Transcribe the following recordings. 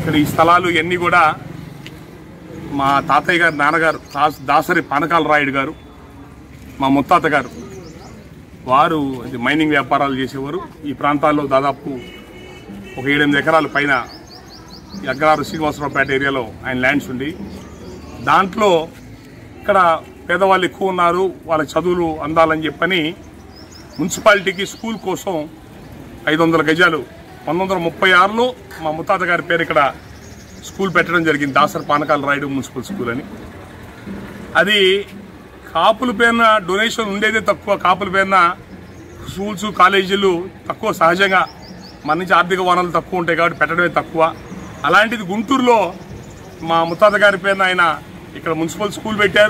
ఇక్కడ ఈ స్థలాలు ఇవన్నీ కూడా మా తాతయ్య గారు నాన్నగారు దాస్- దాసరి పానకాల రాయుడు గారు మా ముత్తాత గారు వారు ఇది మైనింగ్ వ్యాపారాలు చేసేవారు ఈ ప్రాంతాల్లో దాదాపు ఒక ఏడెనిమిది ఎకరాల పైన ఈ అగ్రహార శ్రీనివాసరావుపేట ఏరియాలో ఆయన ల్యాండ్స్ ఉండి దాంట్లో ఇక్కడ పేదవాళ్ళు ఎక్కువ ఉన్నారు వాళ్ళ చదువులు అందాలని చెప్పని మున్సిపాలిటీకి స్కూల్ కోసం ఐదు వందల గజాలు పంతొమ్మిది వందల ముప్పై ఆరులో మా ముత్తాత గారి పేరు ఇక్కడ స్కూల్ పెట్టడం జరిగింది దాసర్ పానకాల రాయుడు మున్సిపల్ స్కూల్ అని అది కాపుల పేరున డొనేషన్ ఉండేదే తక్కువ కాపుల పేరున స్కూల్స్ కాలేజీలు తక్కువ సహజంగా మన నుంచి ఆర్థిక వనరులు తక్కువ ఉంటాయి కాబట్టి పెట్టడమే తక్కువ అలాంటిది గుంటూరులో మా ముత్తాత గారి పేరున ఆయన ఇక్కడ మున్సిపల్ స్కూల్ పెట్టారు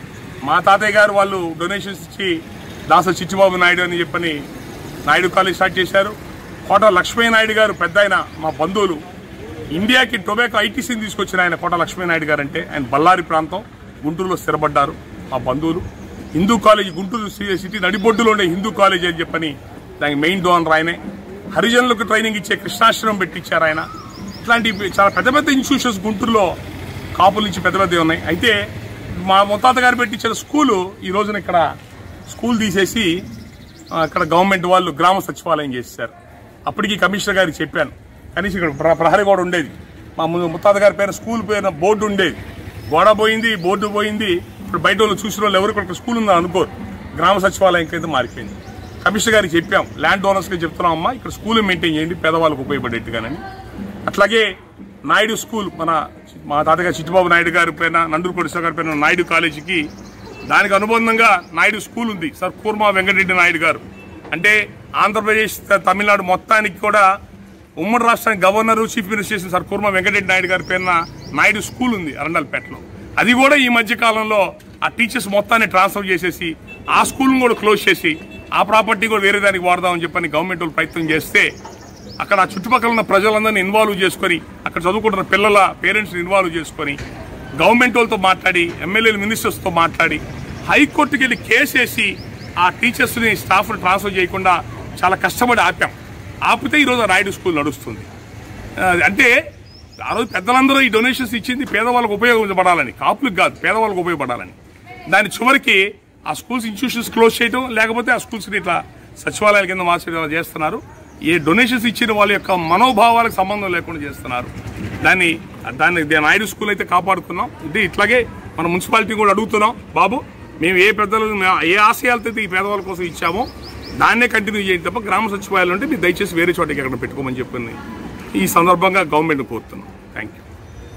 మా తాతయ్య గారు వాళ్ళు డొనేషన్స్ ఇచ్చి దాస చిచ్చిబాబు నాయుడు అని చెప్పని నాయుడు కాలేజ్ స్టార్ట్ చేశారు కోట లక్ష్మీ నాయుడు గారు పెద్ద ఆయన మా బంధువులు ఇండియాకి టొబాకో ఐటీసీని తీసుకొచ్చిన ఆయన కోట లక్ష్మీ నాయుడు గారు అంటే ఆయన బళ్ళారి ప్రాంతం గుంటూరులో స్థిరపడ్డారు మా బంధువులు హిందూ కాలేజ్ గుంటూరు సి- సిటీ నడిబొడ్డులో ఉండే హిందూ కాలేజ్ అని చెప్పని దానికి మెయిన్ డోనర్ ఆయనే హరిజనులకు ట్రైనింగ్ ఇచ్చే కృష్ణాశ్రమం పెట్టించారు ఆయన ఇట్లాంటి చాలా పెద్ద పెద్ద ఇన్స్టిట్యూషన్స్ గుంటూరులో కాపుల నుంచి పెద్ద పెద్దవి ఉన్నాయి అయితే మా ముత్తాత గారు పెట్టించిన స్కూలు ఈ రోజున ఇక్కడ స్కూల్ తీసేసి ఆ, ఇక్కడ గవర్నమెంట్ వాళ్ళు గ్రామ సచివాలయం చేశారు అప్పటికి కమిషనర్ గారికి చెప్పాను కనీసం ఇక్కడ ప్ర- ప్రహరీ గోడ ఉండేది మా ము- ముత్తాత గారి పేరు స్కూల్ పేరున బోర్డు ఉండేది గోడ పోయింది బోర్డు పోయింది ఇప్పుడు బయట వాళ్ళు చూసిన వాళ్ళు ఎవరు ఇక్కడ స్కూల్ ఉందని అనుకోరు గ్రామ సచివాలయం కింద మారిపోయింది కమిషనర్ గారికి చెప్పాం ల్యాండ్ ఓనర్స్కి చెప్తున్నాం అమ్మా ఇక్కడ స్కూల్ మెయింటైన్ చేయండి పేదవాళ్ళకు ఉపయోగపడేట్టుగానని అట్లాగే నాయుడు స్కూల్ మన మా తాతగారు చిట్టుబాబు నాయుడు గారి పైన నందూరు కొడిసా గారి పైన నాయుడు కాలేజీకి దానికి అనుబంధంగా నాయుడు స్కూల్ ఉంది సార్ కూర్మా వెంకటరెడ్డి నాయుడు గారు అంటే ఆంధ్రప్రదేశ్ త- తమిళనాడు మొత్తానికి కూడా ఉమ్మడి రాష్ట్రానికి గవర్నర్ చీఫ్ మినిస్టర్ చేసిన సార్ కూర్మా వెంకటరెడ్డి నాయుడు గారి పేరున నాయుడు స్కూల్ ఉంది అరండల్పేటలో అది కూడా ఈ మధ్య కాలంలో ఆ టీచర్స్ మొత్తాన్ని ట్రాన్స్ఫర్ చేసేసి ఆ స్కూల్ని కూడా క్లోజ్ చేసి ఆ ప్రాపర్టీ కూడా వేరే దానికి వాడదామని చెప్పని గవర్నమెంట్ వాళ్ళు ప్రయత్నం చేస్తే అక్కడ ఆ చుట్టుపక్కల ఉన్న ప్రజలందరినీ ఇన్వాల్వ్ చేసుకొని అక్కడ చదువుకుంటున్న పిల్లల పేరెంట్స్ని ఇన్వాల్వ్ చేసుకొని గవర్నమెంట్ వాళ్ళతో మాట్లాడి ఎమ్మెల్యేలు మినిస్టర్స్తో మాట్లాడి హైకోర్టుకి వెళ్ళి కేసేసి ఆ టీచర్స్ని స్టాఫ్ని ట్రాన్స్ఫర్ చేయకుండా చాలా కష్టపడి ఆపాం ఆపితే ఈరోజు ఆ రాయుడు స్కూల్ నడుస్తుంది ఆ, అంటే ఆ రోజు పెద్దలందరూ ఈ డొనేషన్స్ ఇచ్చింది పేదవాళ్ళకు ఉపయోగపడాలని కాపులకు కాదు పేదవాళ్ళకు ఉపయోగపడాలని దాని చివరికి ఆ స్కూల్స్ ఇన్స్టిట్యూషన్స్ క్లోజ్ చేయడం లేకపోతే ఆ స్కూల్స్ని ఇట్లా సచివాలయాల కింద మార్చడం చేస్తున్నారు ఏ డొనేషన్స్ ఇచ్చిన వాళ్ళ యొక్క మనోభావాలకు సంబంధం లేకుండా చేస్తున్నారు దాన్ని దాన్ని దాని నాయుడు స్కూల్ అయితే కాపాడుతున్నాం ఇది ఇట్లాగే మన మున్సిపాలిటీ కూడా అడుగుతున్నాం బాబు మేము ఏ పెద్దలు మేము ఏ ఆశయాలతో అయితే ఈ పేదవాళ్ళ కోసం ఇచ్చామో దాన్నే కంటిన్యూ చేయండి తప్ప గ్రామ సచివాలయాలు ఉంటే మీరు దయచేసి వేరే చోటకి ఎక్కడ పెట్టుకోమని చెప్పని ఈ సందర్భంగా గవర్నమెంట్ కోరుతున్నాం థ్యాంక్ యూ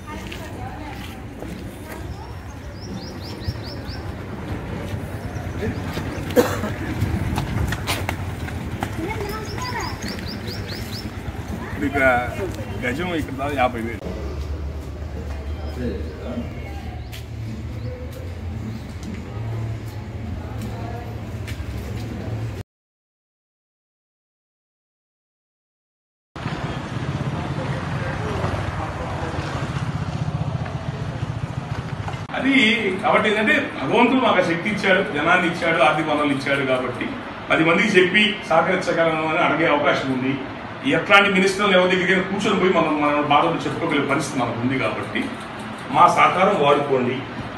ఇక గజం ఇక్కడ దాకా యాభై వేలు అది కాబట్టి ఏంటంటే భగవంతుడు మాకు ఆ శక్తి ఇచ్చాడు జనాన్ని ఇచ్చాడు ఆర్థిక వనరులు ఇచ్చాడు కాబట్టి పది మందికి చెప్పి సహకరించగలను అని అడిగే అవకాశం ఉంది ఎట్లాంటి మినిస్టర్లు ఎవరి దగ్గర కూర్చొని పోయి మనం మన బాధలు చెప్పుకోగలిగే పరిస్థితి మనకు ఉంది కాబట్టి మా సహకారం వాడుకోండి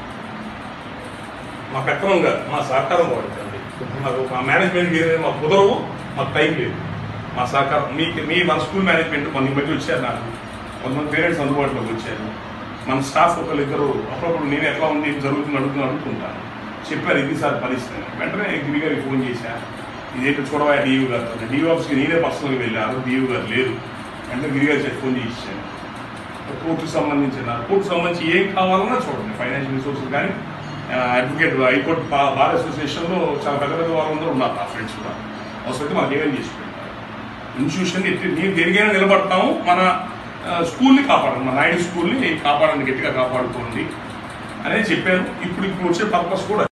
మా పెత్తనం కాదు మా సహకారం వాడుకోండి మాకు మా మేనేజ్మెంట్ మా కుదరవు మాకు టైం లేదు మా సహకారం మీకు మీ మన స్కూల్ మేనేజ్మెంట్ కొన్ని బట్టి వచ్చారు నాకు కొంతమంది పేరెంట్స్ అందుబాటులోకి వచ్చారు మన స్టాఫ్ ఒకళ్ళు ఇద్దరు అప్పుడప్పుడు నేను ఎట్లా ఉంది ఏం జరుగుతుంది అడుగుతున్నా అడుగుతుంటాను చెప్పారు ఇది సార్ పరిస్థితి అని. వెంటనే గిరి గారికి ఫోన్ చేశాను ఇదేంటో చూడవా డియూ గారు డియూ ఆఫీస్కి నేనే పర్సనల్గా వెళ్ళాను డియూ గారు లేరు వెంటనే గిరి గారు చెప్పి ఫోన్ చేసి ఇచ్చాను కోర్టుకు సంబంధించిన కోర్టుకు సంబంధించి ఏం కావాలన్నా చూడండి ఫైనాన్షియల్ రిసోర్సెస్ కానీ అడ్వకేట్ హైకోర్టు బా- బార్ అసోసియేషన్లో చాలా పెద్ద పెద్ద వాళ్ళందరూ ఉన్నారు నా ఫ్రెండ్స్ కూడా అవసరం మాకు ఏమేమి చేసి పెడతారు ఇన్స్టిట్యూషన్ మేము దేనికైనా నిలబడతాము మన ఆ, స్కూల్ని కాపాడండి మన నాయుడు స్కూల్ని కాపాడండి గట్టిగా కాపాడుకోండి అనేది చెప్పాను ఇప్పుడు ఇప్పుడు వచ్చే పర్పస్ కూడా